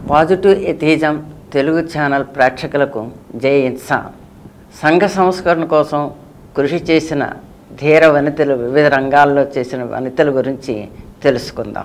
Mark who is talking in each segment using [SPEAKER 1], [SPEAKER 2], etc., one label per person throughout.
[SPEAKER 1] positive atheism Telugu channel ప్రేక్షకులకు జై ఇన్సా సంఘ సంస్కరణ కోసం కృషి చేసిన ధీర వనితలు వివిధ రంగాల్లో చేసిన వనితల గురించి తెలుసుకుందాం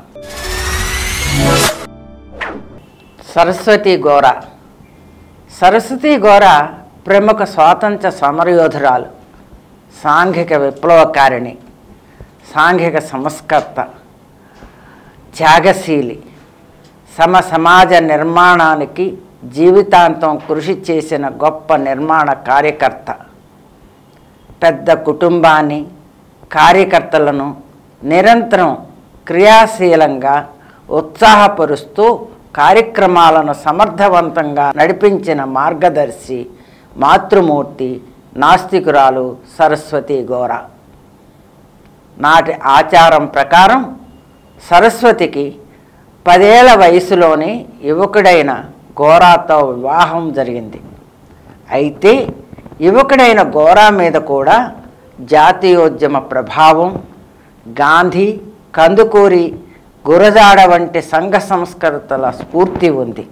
[SPEAKER 1] సరస్వతి గోర సరస్వతి గోర ప్రముఖ స్వాతంత్ర సమరయోధురాలు సాంఘిక విప్లవకారిణి సాంఘిక సంస్కర్త త్యాగశీలి సమ సమాజ నిర్మాణానికి జీవితాంతం కృషి చేసిన గొప్ప నిర్మాణ కార్యకర్త పెద్ద కుటుంబాన్ని కార్యకర్తలను నిరంతరం క్రియాశీలంగా ఉత్సాహపరుస్తూ కార్యక్రమాలను సమర్థవంతంగా నడిపించిన మార్గదర్శి మాతృమూర్తి నాస్తికురాలు సరస్వతి గోర నాటి ఆచారం ప్రకారం సరస్వతికి పదేళ్ల వయసులోనే యువకుడైన గోరాతో వివాహం జరిగింది అయితే యువకుడైన గోరా మీద కూడా జాతీయోద్యమ ప్రభావం గాంధీ కందుకూరి గురజాడ వంటి సంఘ సంస్కృతల స్ఫూర్తి ఉంది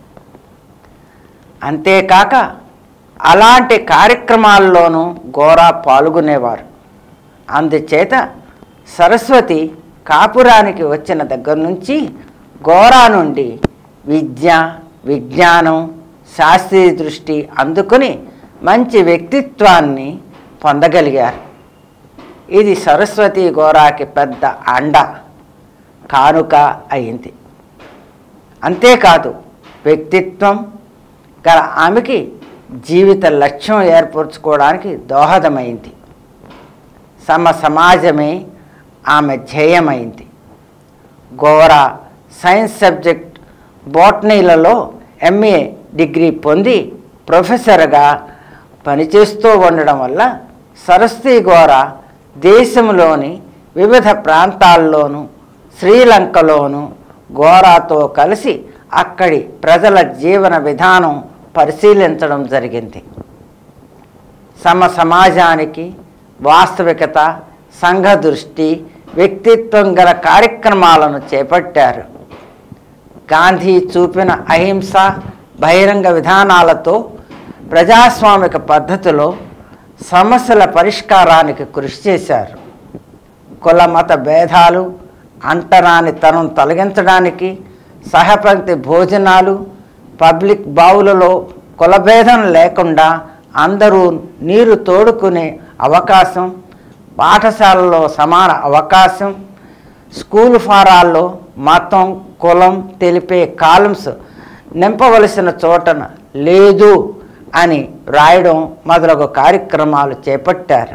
[SPEAKER 1] అంతేకాక అలాంటి కార్యక్రమాల్లోనూ గోరా పాల్గొనేవారు అందుచేత సరస్వతి కాపురానికి వచ్చిన దగ్గర నుంచి గోరా నుండి విద్య విజ్ఞానం శాస్త్రీయ దృష్టి అందుకుని మంచి వ్యక్తిత్వాన్ని పొందగలిగారు ఇది సరస్వతి గోరాకి పెద్ద అండ కానుక అయింది అంతేకాదు వ్యక్తిత్వం గల ఆమెకి జీవిత లక్ష్యం ఏర్పరచుకోవడానికి దోహదమైంది సమ సమాజమే ఆమె ధ్యేయమైంది గోరా సైన్స్ సబ్జెక్ట్ బోటనీలలో ఎంఏ డిగ్రీ పొంది ప్రొఫెసర్గా పనిచేస్తూ ఉండడం వల్ల సరస్వతి గోర దేశంలోని వివిధ ప్రాంతాల్లోనూ శ్రీలంకలోను గోరాతో కలిసి అక్కడి ప్రజల జీవన విధానం పరిశీలించడం జరిగింది సమ సమాజానికి వాస్తవికత సంఘ దృష్టి వ్యక్తిత్వం గల కార్యక్రమాలను చేపట్టారు గాంధీ చూపిన అహింస బహిరంగ విధానాలతో ప్రజాస్వామిక పద్ధతిలో సమస్యల పరిష్కారానికి కృషి చేశారు కుల మత భేదాలు అంటరానితనం తొలగించడానికి సహపంక్తి భోజనాలు పబ్లిక్ బావులలో కులభేదం లేకుండా అందరూ నీరు తోడుకునే అవకాశం పాఠశాలలో సమాన అవకాశం స్కూల్ ఫారాల్లో మతం కులం తెలిపే కాలమ్స్ నింపవలసిన చోటన లేదు అని రాయడం మొదలగు కార్యక్రమాలు చేపట్టారు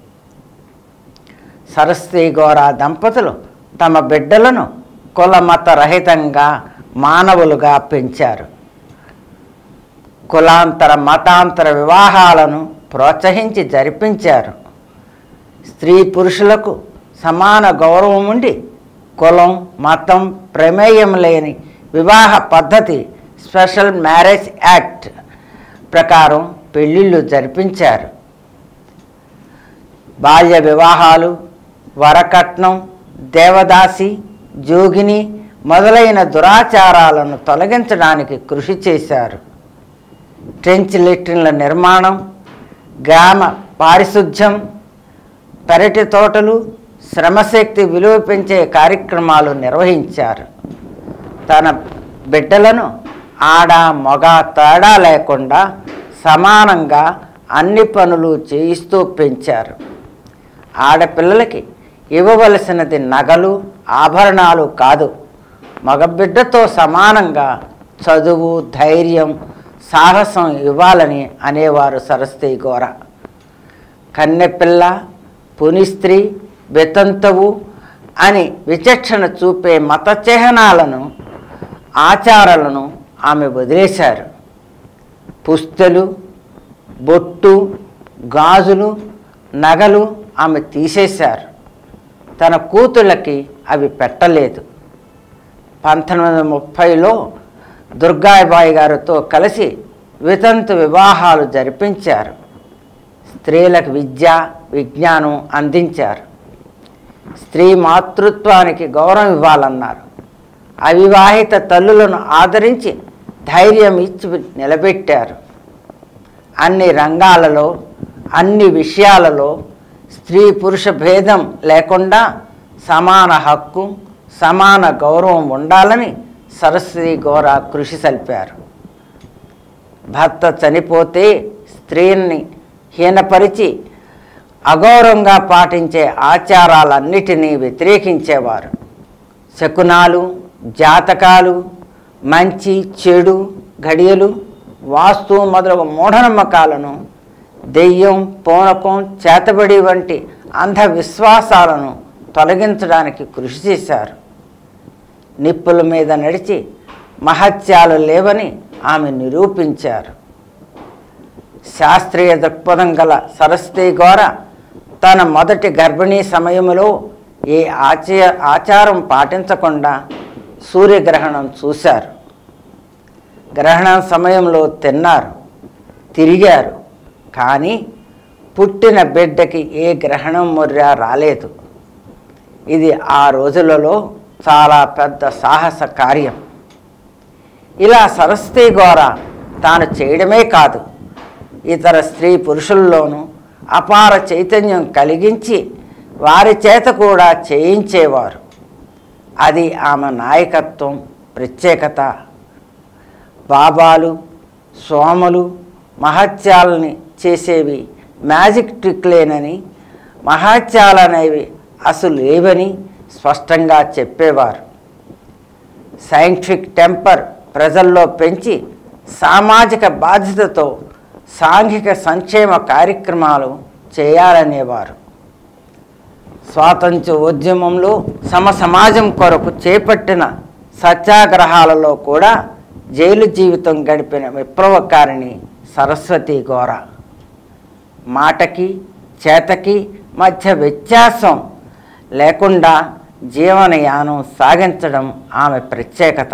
[SPEAKER 1] సరస్వతి గౌర దంపతులు తమ బిడ్డలను కుల మత రహితంగా మానవులుగా పెంచారు కులాంతర మతాంతర వివాహాలను ప్రోత్సహించి జరిపించారు స్త్రీ పురుషులకు సమాన గౌరవం ఉండి కులం మతం ప్రమేయం లేని వివాహ పద్ధతి స్పెషల్ మ్యారేజ్ యాక్ట్ ప్రకారం పెళ్ళిళ్ళు జరిపించారు బాల్య వివాహాలు వరకట్నం దేవదాసి జోగిని మొదలైన దురాచారాలను తొలగించడానికి కృషి చేశారు ట్రెంచ్ లెట్రిన్ల నిర్మాణం గ్రామ పారిశుధ్యం పెరటి తోటలు శ్రమశక్తి విలువ పెంచే కార్యక్రమాలు నిర్వహించారు తన బిడ్డలను ఆడ మగ తేడా లేకుండా సమానంగా అన్ని పనులు చేయిస్తూ పెంచారు ఆడపిల్లలకి ఇవ్వవలసినది నగలు ఆభరణాలు కాదు మగబిడ్డతో సమానంగా చదువు ధైర్యం సాహసం ఇవ్వాలని అనేవారు సరస్వతి గోర కన్నెపిల్ల పునిస్త్రీ వితంతువు అని విచక్షణ చూపే మత చిహ్నాలను ఆచారాలను ఆమె వదిలేశారు పుస్తలు బొట్టు గాజులు నగలు ఆమె తీసేశారు తన కూతుళ్ళకి అవి పెట్టలేదు పంతొమ్మిది వందల ముప్పైలో దుర్గాబాయి గారితో కలిసి వితంతు వివాహాలు జరిపించారు స్త్రీలకు విద్య విజ్ఞానం అందించారు స్త్రీ మాతృత్వానికి గౌరవం ఇవ్వాలన్నారు అవివాహిత తల్లులను ఆదరించి ధైర్యం ఇచ్చి నిలబెట్టారు అన్ని రంగాలలో అన్ని విషయాలలో స్త్రీ పురుష భేదం లేకుండా సమాన హక్కు సమాన గౌరవం ఉండాలని సరస్వతి గౌర కృషి సల్పారు భర్త చనిపోతే స్త్రీని హీనపరిచి అగౌరవంగా పాటించే ఆచారాలన్నిటినీ వ్యతిరేకించేవారు శకునాలు జాతకాలు మంచి చెడు గడియలు వాస్తు మొదలగు మూఢనమ్మకాలను దెయ్యం పూనకం చేతబడి వంటి అంధవిశ్వాసాలను తొలగించడానికి కృషి చేశారు నిప్పుల మీద నడిచి మహత్యాలు లేవని ఆమె నిరూపించారు శాస్త్రీయ దృక్పథం గల సరస్వతి గోర తన మొదటి గర్భిణీ సమయంలో ఏ ఆచే ఆచారం పాటించకుండా సూర్యగ్రహణం చూశారు గ్రహణం సమయంలో తిన్నారు తిరిగారు కానీ పుట్టిన బిడ్డకి ఏ గ్రహణం మొర్ర రాలేదు ఇది ఆ రోజులలో చాలా పెద్ద సాహస కార్యం ఇలా సరస్వతి గోర తాను చేయడమే కాదు ఇతర స్త్రీ పురుషుల్లోనూ అపార చైతన్యం కలిగించి వారి చేత కూడా చేయించేవారు అది ఆమె నాయకత్వం ప్రత్యేకత బాబాలు సోమలు మహత్యాలని చేసేవి మ్యాజిక్ ట్రిక్లేనని మహత్యాలనేవి అసలు లేవని స్పష్టంగా చెప్పేవారు సైంటిఫిక్ టెంపర్ ప్రజల్లో పెంచి సామాజిక బాధ్యతతో సాంఘిక సంక్షేమ కార్యక్రమాలు చేయాలనేవారు స్వాతంత్ర్య ఉద్యమంలో సమ సమాజం కొరకు చేపట్టిన సత్యాగ్రహాలలో కూడా జైలు జీవితం గడిపిన విప్లవకారిణి సరస్వతి గోర మాటకి చేతకి మధ్య వ్యత్యాసం లేకుండా జీవనయానం సాగించడం ఆమె ప్రత్యేకత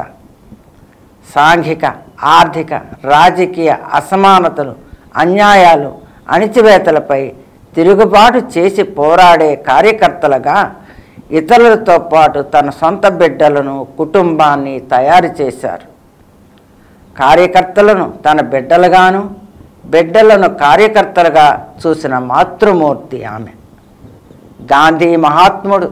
[SPEAKER 1] సాంఘిక ఆర్థిక రాజకీయ అసమానతలు అన్యాయాలు అణిచివేతలపై తిరుగుబాటు చేసి పోరాడే కార్యకర్తలుగా ఇతరులతో పాటు తన సొంత బిడ్డలను కుటుంబాన్ని తయారు చేశారు కార్యకర్తలను తన బిడ్డలుగాను బిడ్డలను కార్యకర్తలుగా చూసిన మాతృమూర్తి ఆమె గాంధీ మహాత్ముడు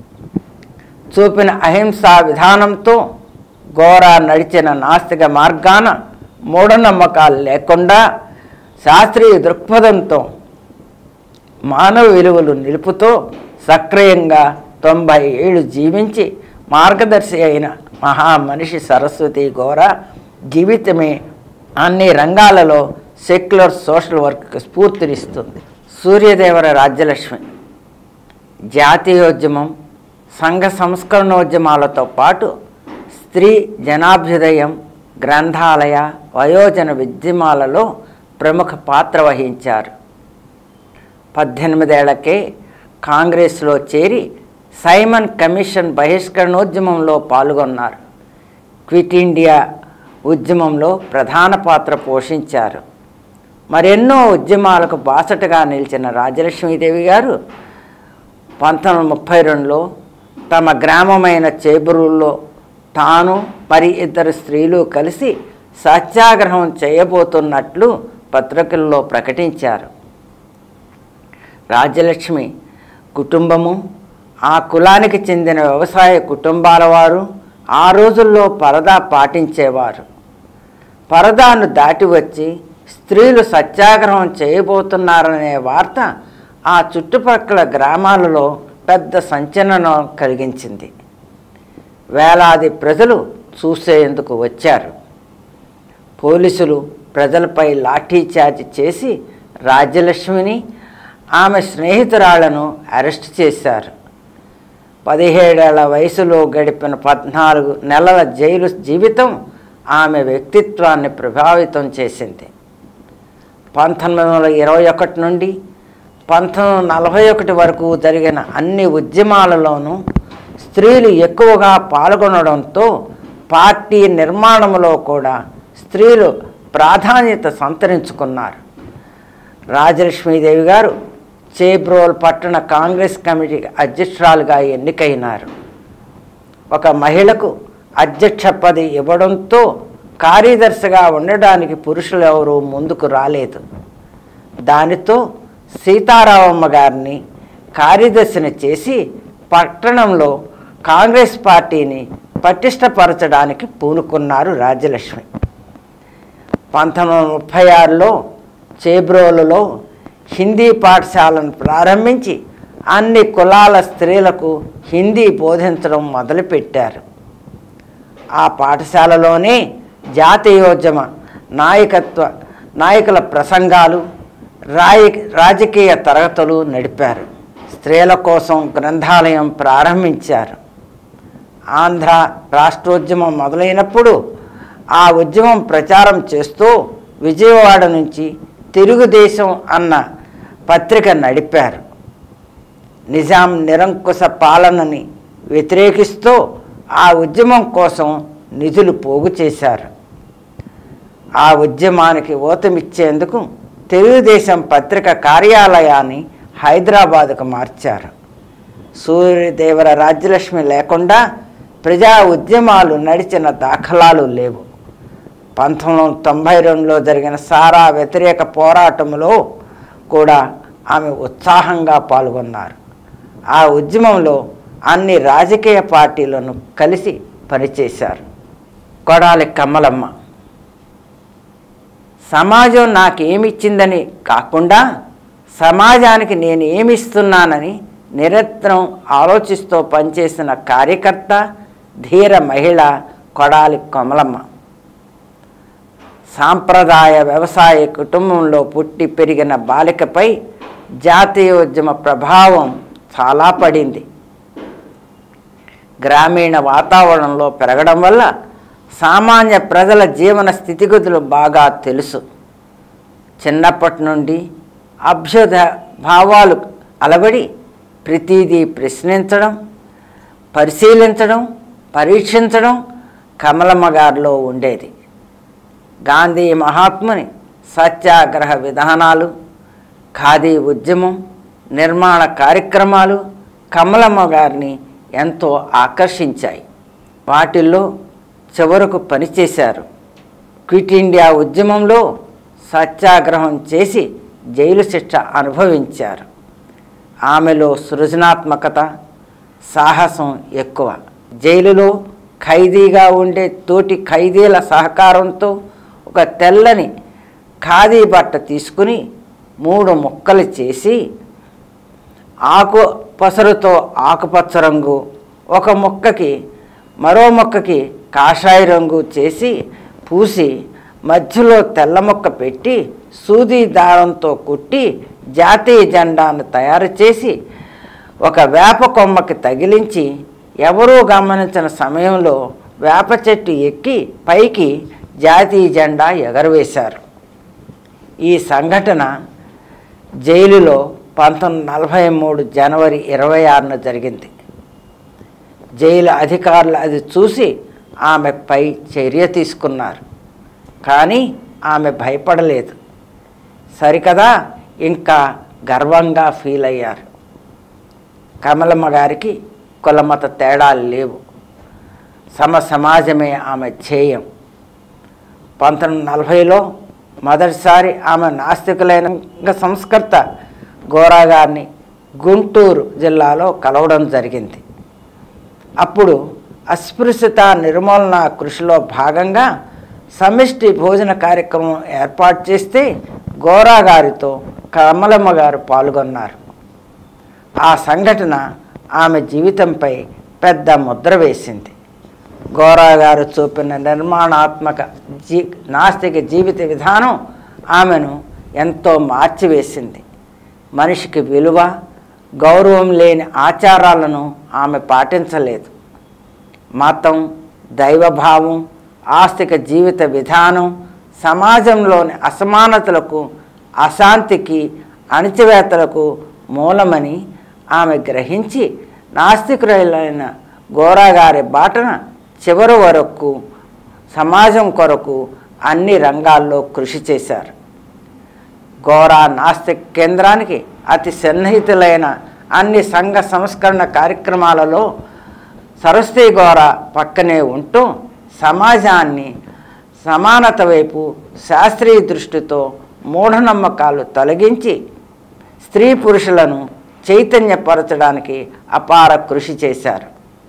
[SPEAKER 1] చూపిన అహింసా విధానంతో ఘోర నడిచిన నాస్తిక మార్గాన మూఢనమ్మకాలు లేకుండా శాస్త్రీయ దృక్పథంతో మానవ విలువలు నిలుపుతూ సక్రియంగా తొంభై ఏళ్ళు జీవించి మార్గదర్శి అయిన మహామనిషి సరస్వతి ఘోర జీవితమే అన్ని రంగాలలో సెక్యులర్ సోషల్ వర్క్ స్ఫూర్తినిస్తుంది సూర్యదేవర రాజ్యలక్ష్మి జాతీయోద్యమం సంఘ సంస్కరణోద్యమాలతో పాటు స్త్రీ జనాభ్యుదయం గ్రంథాలయ వయోజన ఉద్యమాలలో ప్రముఖ పాత్ర వహించారు పద్దెనిమిదేళ్లకే కాంగ్రెస్లో చేరి సైమన్ కమిషన్ బహిష్కరణోద్యమంలో పాల్గొన్నారు క్విట్ ఇండియా ఉద్యమంలో ప్రధాన పాత్ర పోషించారు మరెన్నో ఉద్యమాలకు బాసటగా నిలిచిన రాజలక్ష్మీదేవి గారు పంతొమ్మిది వందల ముప్పై రెండులో తమ గ్రామమైన చేబురుల్లో తాను మరి ఇద్దరు స్త్రీలు కలిసి సత్యాగ్రహం చేయబోతున్నట్లు పత్రికల్లో ప్రకటించారు రాజ్యలక్ష్మి కుటుంబము ఆ కులానికి చెందిన వ్యవసాయ కుటుంబాల వారు ఆ రోజుల్లో పరదా పాటించేవారు పరదాను దాటి వచ్చి స్త్రీలు సత్యాగ్రహం చేయబోతున్నారనే వార్త ఆ చుట్టుపక్కల గ్రామాలలో పెద్ద సంచలనం కలిగించింది వేలాది ప్రజలు చూసేందుకు వచ్చారు పోలీసులు ప్రజలపై లాఠీచార్జ్ చేసి రాజ్యలక్ష్మిని ఆమె స్నేహితురాళ్లను అరెస్ట్ చేశారు పదిహేడేళ్ల వయసులో గడిపిన పద్నాలుగు నెలల జైలు జీవితం ఆమె వ్యక్తిత్వాన్ని ప్రభావితం చేసింది పంతొమ్మిది వందల ఇరవై ఒకటి నుండి పంతొమ్మిది వందల నలభై ఒకటి వరకు జరిగిన అన్ని ఉద్యమాలలోనూ స్త్రీలు ఎక్కువగా పాల్గొనడంతో పార్టీ నిర్మాణంలో కూడా స్త్రీలు ప్రాధాన్యత సంతరించుకున్నారు రాజలక్ష్మీదేవి గారు చేబ్రోల్ పట్టణ కాంగ్రెస్ కమిటీ అధ్యక్షురాలుగా ఎన్నికైనారు ఒక మహిళకు అధ్యక్ష పది ఇవ్వడంతో కార్యదర్శిగా ఉండడానికి పురుషులు ఎవరూ ముందుకు రాలేదు దానితో సీతారామమ్మ గారిని కార్యదర్శిని చేసి పట్టణంలో కాంగ్రెస్ పార్టీని పటిష్టపరచడానికి పూనుకున్నారు రాజ్యలక్ష్మి పంతొమ్మిది వందల ముప్పై ఆరులో చేబ్రోలులో హిందీ పాఠశాలను ప్రారంభించి అన్ని కులాల స్త్రీలకు హిందీ బోధించడం మొదలుపెట్టారు ఆ పాఠశాలలోనే జాతీయోద్యమ నాయకత్వ నాయకుల ప్రసంగాలు రాయ రాజకీయ తరగతులు నడిపారు స్త్రీల కోసం గ్రంథాలయం ప్రారంభించారు ఆంధ్ర రాష్ట్రోద్యమం మొదలైనప్పుడు ఆ ఉద్యమం ప్రచారం చేస్తూ విజయవాడ నుంచి తెలుగుదేశం అన్న పత్రిక నడిపారు నిజాం నిరంకుశ పాలనని వ్యతిరేకిస్తూ ఆ ఉద్యమం కోసం నిధులు పోగు చేశారు ఆ ఉద్యమానికి ఊతమిచ్చేందుకు తెలుగుదేశం పత్రిక కార్యాలయాన్ని హైదరాబాదుకు మార్చారు సూర్యదేవర రాజ్యలక్ష్మి లేకుండా ప్రజా ఉద్యమాలు నడిచిన దాఖలాలు లేవు పంతొమ్మిది వందల తొంభై రెండులో జరిగిన సారా వ్యతిరేక పోరాటంలో కూడా ఆమె ఉత్సాహంగా పాల్గొన్నారు ఆ ఉద్యమంలో అన్ని రాజకీయ పార్టీలను కలిసి పనిచేశారు కొడాలి కమ్మలమ్మ సమాజం నాకేమిచ్చిందని కాకుండా సమాజానికి నేను ఏమిస్తున్నానని నిరంతరం ఆలోచిస్తూ పనిచేసిన కార్యకర్త ధీర మహిళ కొడాలి కమలమ్మ సాంప్రదాయ వ్యవసాయ కుటుంబంలో పుట్టి పెరిగిన బాలికపై జాతీయోద్యమ ప్రభావం చాలా పడింది గ్రామీణ వాతావరణంలో పెరగడం వల్ల సామాన్య ప్రజల జీవన స్థితిగతులు బాగా తెలుసు చిన్నప్పటి నుండి అభ్యుద భావాలు అలవడి ప్రతిదీ ప్రశ్నించడం పరిశీలించడం పరీక్షించడం కమలమ్మ గారిలో ఉండేది గాంధీ మహాత్ముని సత్యాగ్రహ విధానాలు ఖాదీ ఉద్యమం నిర్మాణ కార్యక్రమాలు కమలమ్మ గారిని ఎంతో ఆకర్షించాయి వాటిల్లో చివరకు పనిచేశారు క్విట్ ఇండియా ఉద్యమంలో సత్యాగ్రహం చేసి జైలు శిక్ష అనుభవించారు ఆమెలో సృజనాత్మకత సాహసం ఎక్కువ జైలులో ఖైదీగా ఉండే తోటి ఖైదీల సహకారంతో ఒక తెల్లని ఖాదీ బట్ట తీసుకుని మూడు ముక్కలు చేసి ఆకు పసరుతో ఆకుపచ్చ రంగు ఒక మొక్కకి మరో మొక్కకి కాషాయ రంగు చేసి పూసి మధ్యలో తెల్ల మొక్క పెట్టి సూది దారంతో కుట్టి జాతీయ జెండాను తయారు చేసి ఒక వేప కొమ్మకి తగిలించి ఎవరూ గమనించిన సమయంలో వేప చెట్టు ఎక్కి పైకి జాతీయ జెండా ఎగరవేశారు ఈ సంఘటన జైలులో పంతొమ్మిది నలభై మూడు జనవరి ఇరవై ఆరున జరిగింది జైలు అధికారులు అది చూసి ఆమెపై చర్య తీసుకున్నారు కానీ ఆమె భయపడలేదు సరికదా ఇంకా గర్వంగా ఫీల్ అయ్యారు కమలమ్మ గారికి కులమత తేడాలు లేవు సమ సమాజమే ఆమె ధ్యేయం పంతొమ్మిది నలభైలో మొదటిసారి ఆమె నాస్తికులైన సంస్కర్త గోరా గారిని గుంటూరు జిల్లాలో కలవడం జరిగింది అప్పుడు అస్పృశ్యత నిర్మూలన కృషిలో భాగంగా సమిష్టి భోజన కార్యక్రమం ఏర్పాటు చేస్తే గోరా గారితో కమలమ్మ గారు పాల్గొన్నారు ఆ సంఘటన ఆమె జీవితంపై పెద్ద ముద్ర వేసింది గోరా గారు చూపిన నిర్మాణాత్మక జీ నాస్తిక జీవిత విధానం ఆమెను ఎంతో మార్చివేసింది మనిషికి విలువ గౌరవం లేని ఆచారాలను ఆమె పాటించలేదు మతం దైవభావం ఆస్తిక జీవిత విధానం సమాజంలోని అసమానతలకు అశాంతికి అణిచివేతలకు మూలమని ఆమె గ్రహించి నాస్తికులైన గోరాగారి బాటన చివరి వరకు సమాజం కొరకు అన్ని రంగాల్లో కృషి చేశారు గోరా నాస్తిక్ కేంద్రానికి అతి సన్నిహితులైన అన్ని సంఘ సంస్కరణ కార్యక్రమాలలో సరస్వతి గోర పక్కనే ఉంటూ సమాజాన్ని సమానత వైపు శాస్త్రీయ దృష్టితో మూఢనమ్మకాలు తొలగించి స్త్రీ పురుషులను చైతన్యపరచడానికి అపార కృషి చేశారు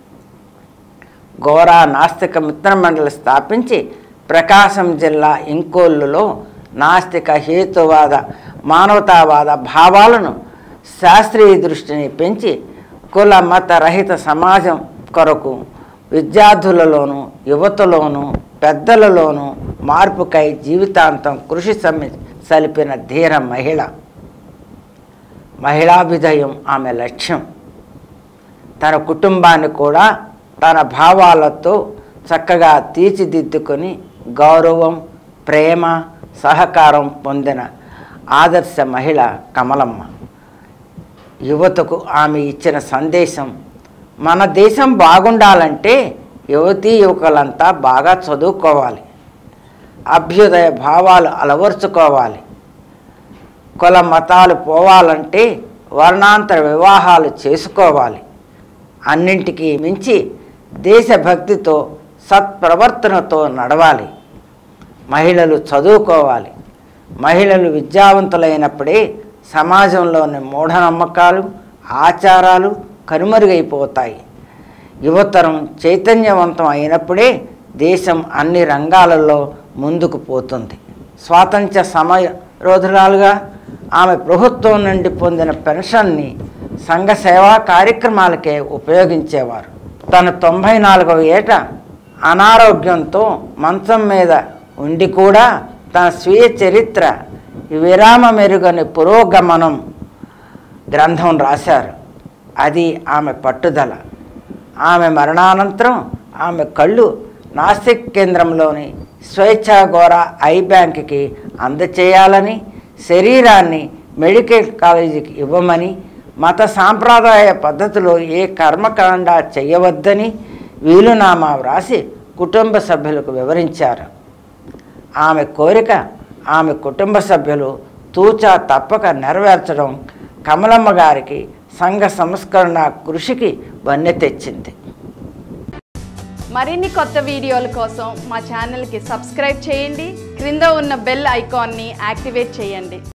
[SPEAKER 1] గోరా నాస్తిక మిత్రమండలి స్థాపించి ప్రకాశం జిల్లా ఇంకోళ్ళులో నాస్తిక హేతువాద మానవతావాద భావాలను శాస్త్రీయ దృష్టిని పెంచి కుల మత రహిత సమాజం కొరకు విద్యార్థులలోనూ యువతలోనూ పెద్దలలోనూ మార్పుకై జీవితాంతం కృషి సమి సలిపిన ధీర మహిళ మహిళాభిదయం ఆమె లక్ష్యం తన కుటుంబాన్ని కూడా తన భావాలతో చక్కగా తీర్చిదిద్దుకొని గౌరవం ప్రేమ సహకారం పొందిన ఆదర్శ మహిళ కమలమ్మ యువతకు ఆమె ఇచ్చిన సందేశం మన దేశం బాగుండాలంటే యువతీ యువకులంతా బాగా చదువుకోవాలి అభ్యుదయ భావాలు అలవర్చుకోవాలి కుల మతాలు పోవాలంటే వర్ణాంతర వివాహాలు చేసుకోవాలి అన్నింటికీ మించి దేశభక్తితో సత్ప్రవర్తనతో నడవాలి మహిళలు చదువుకోవాలి మహిళలు విద్యావంతులైనప్పుడే సమాజంలోని మూఢనమ్మకాలు ఆచారాలు కనుమరుగైపోతాయి యువతరం చైతన్యవంతం అయినప్పుడే దేశం అన్ని రంగాలలో ముందుకు పోతుంది స్వాతంత్ర్య సమయ రోజురాలుగా ఆమె ప్రభుత్వం నుండి పొందిన పెన్షన్ని సంఘ సేవా కార్యక్రమాలకే ఉపయోగించేవారు తన తొంభై నాలుగవ ఏట అనారోగ్యంతో మంచం మీద ఉండి కూడా తన స్వీయ చరిత్ర విరామ మెరుగని పురోగమనం గ్రంథం రాశారు అది ఆమె పట్టుదల ఆమె మరణానంతరం ఆమె కళ్ళు నాసిక్ కేంద్రంలోని స్వేచ్ఛా గోర ఐ బ్యాంక్కి అందచేయాలని శరీరాన్ని మెడికల్ కాలేజీకి ఇవ్వమని మత సాంప్రదాయ పద్ధతిలో ఏ కర్మకాండ చేయవద్దని వీలునామా వ్రాసి కుటుంబ సభ్యులకు వివరించారు ఆమె కోరిక ఆమె కుటుంబ సభ్యులు తూచా తప్పక నెరవేర్చడం కమలమ్మ గారికి సంఘ సంస్కరణ కృషికి వన్నె తెచ్చింది
[SPEAKER 2] మరిన్ని కొత్త వీడియోల కోసం మా ఛానల్కి సబ్స్క్రైబ్ చేయండి క్రింద ఉన్న బెల్ ఐకాన్ని యాక్టివేట్ చేయండి